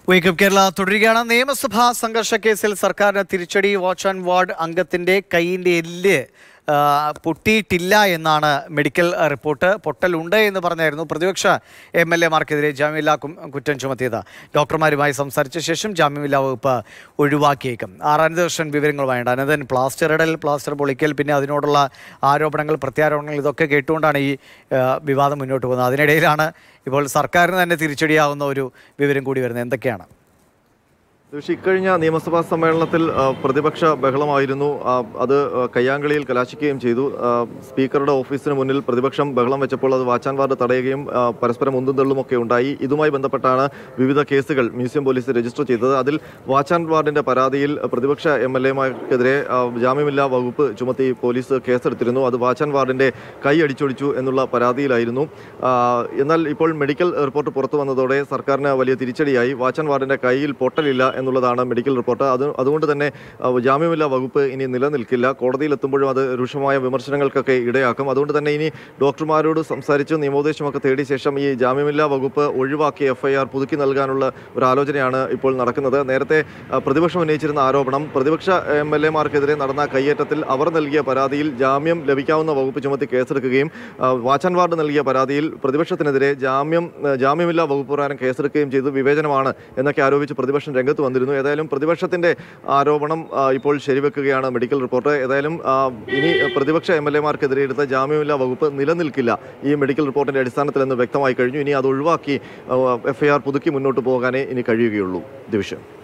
wake up Kerala തുടരുകയാണ് നിയമസഭാ സംഘർഷ കേസിൽ സർക്കാരിന് തിരിച്ചടി വാച്ച് ആൻഡ് വാർഡ് അംഗത്തിന്റെ കൈയിന്റെ എല്ല് ആ, പൊട്ടിയിട്ടില്ല എന്നാണ് മെഡിക്കൽ റിപ്പോർട്ട് പൊട്ടലുണ്ട് എന്ന് പറഞ്ഞായിരുന്നു പ്രതിപക്ഷ എം എൽ എമാർക്കെതിരെ ജാമ്യമില്ലാ കു- കുറ്റം ചുമത്തിയത് ഡോക്ടർമാരുമായി സംസാരിച്ച ശേഷം ജാമ്യമില്ലാ വകുപ്പ് ഒഴിവാക്കിയേക്കും ആർ അനന്തകൃഷ്ണൻ വിവരങ്ങളുമായുണ്ട് അനന്തൻ പ്ലാസ്റ്റർ ഇടൽ പ്ലാസ്റ്റർ പൊളിക്കൽ പിന്നെ അതിനോടുള്ള ആരോപണങ്ങൾ പ്രത്യാരോപണങ്ങൾ ഇതൊക്കെ കേട്ടുകൊണ്ടാണ് ഈ ആ, വിവാദം മുന്നോട്ട് പോകുന്നത് അതിനിടയിലാണ് ഇപ്പോൾ സർക്കാരിന് തന്നെ തിരിച്ചടിയാവുന്ന ഒരു വിവരം കൂടി വരുന്നത് എന്തൊക്കെയാണ് പക്ഷേ ഇക്കഴിഞ്ഞ നിയമസഭാ സമ്മേളനത്തിൽ ആ, പ്രതിപക്ഷ ബഹളമായിരുന്നു ആ, അത് ആ, കയ്യാങ്കളിയിൽ കലാശിക്കുകയും ചെയ്തു ആ, സ്പീക്കറുടെ ഓഫീസിന് മുന്നിൽ പ്രതിപക്ഷം ബഹളം വെച്ചപ്പോൾ അത് വാച്ചാൻ വാർഡ് തടയുകയും ആ, പരസ്പരം ഉന്തും തള്ളുമൊക്കെ ഉണ്ടായി ഇതുമായി ബന്ധപ്പെട്ടാണ് വിവിധ കേസുകൾ മ്യൂസിയം പോലീസ് രജിസ്റ്റർ ചെയ്തത് അതിൽ വാച്ചാൻ വാർഡിന്റെ പരാതിയിൽ പ്രതിപക്ഷ എം എൽ എമാർക്കെതിരെ ജാമ്യമില്ലാ വകുപ്പ് ചുമത്തി പോലീസ് കേസെടുത്തിരുന്നു അത് വാച്ചാൻ വാർഡിന്റെ കൈ അടിച്ചൊടിച്ചു എന്നുള്ള പരാതിയിലായിരുന്നു ആ, എന്നാൽ ഇപ്പോൾ മെഡിക്കൽ റിപ്പോർട്ട് പുറത്തു വന്നതോടെ സർക്കാരിന് വലിയ തിരിച്ചടിയായി വാച്ചാൻ വാർഡിന്റെ കയ്യിൽ പൊട്ടലില്ല എന്നുള്ളതാണ് മെഡിക്കൽ റിപ്പോർട്ട് അത് അതുകൊണ്ട് തന്നെ ആ, ജാമ്യമില്ലാ വകുപ്പ് ഇനി നിലനിൽക്കില്ല കോടതിയിൽ എത്തുമ്പോഴും അത് രൂക്ഷമായ വിമർശനങ്ങൾക്കൊക്കെ ഇടയാക്കും അതുകൊണ്ട് തന്നെ ഇനി ഡോക്ടർമാരോട് സംസാരിച്ച് നിയമോപദേശമൊക്കെ തേടിയ ശേഷം ഈ ജാമ്യമില്ലാ വകുപ്പ് ഒഴിവാക്കി എഫ്ഐആർ പുതുക്കി നൽകാനുള്ള ഒരു ആലോചനയാണ് ഇപ്പോൾ നടക്കുന്നത് നേരത്തെ ആ, പ്രതിപക്ഷം ഉന്നയിച്ചിരുന്ന ആരോപണം പ്രതിപക്ഷ എം എൽ എമാർക്കെതിരെ നടന്ന കയ്യേറ്റത്തിൽ അവർ നൽകിയ പരാതിയിൽ ജാമ്യം ലഭിക്കാവുന്ന വകുപ്പ് ചുമത്തി കേസെടുക്കുകയും ആ, വാച്ചാൻ വാർഡ് നൽകിയ പരാതിയിൽ പ്രതിപക്ഷത്തിനെതിരെ ജാമ്യം ആ, ജാമ്യമില്ലാ വകുപ്പ് പ്രകാരം കേസെടുക്കുകയും ചെയ്തു വിവേചനമാണ് എന്നൊക്കെ ആരോപിച്ച് പ്രതിപക്ഷം രംഗത്ത് വന്നിരുന്നു ഏതായാലും പ്രതിപക്ഷത്തിന്റെ ആരോപണം ആ, ഇപ്പോൾ ശരിവെക്കുകയാണ് മെഡിക്കൽ റിപ്പോർട്ട് ഏതായാലും ആ, ഇനി പ്രതിപക്ഷ എം എൽ എമാർക്കെതിരെ എടുത്ത ജാമ്യമില്ലാ വകുപ്പ് നിലനിൽക്കില്ല ഈ മെഡിക്കൽ റിപ്പോർട്ടിന്റെ അടിസ്ഥാനത്തിൽ എന്ന് വ്യക്തമായി കഴിഞ്ഞു ഇനി അത് ഒഴിവാക്കി എഫ്ഐആർ പുതുക്കി മുന്നോട്ട് പോകാനേ ഇനി കഴിയുകയുള്ളൂ ദിവിഷൻ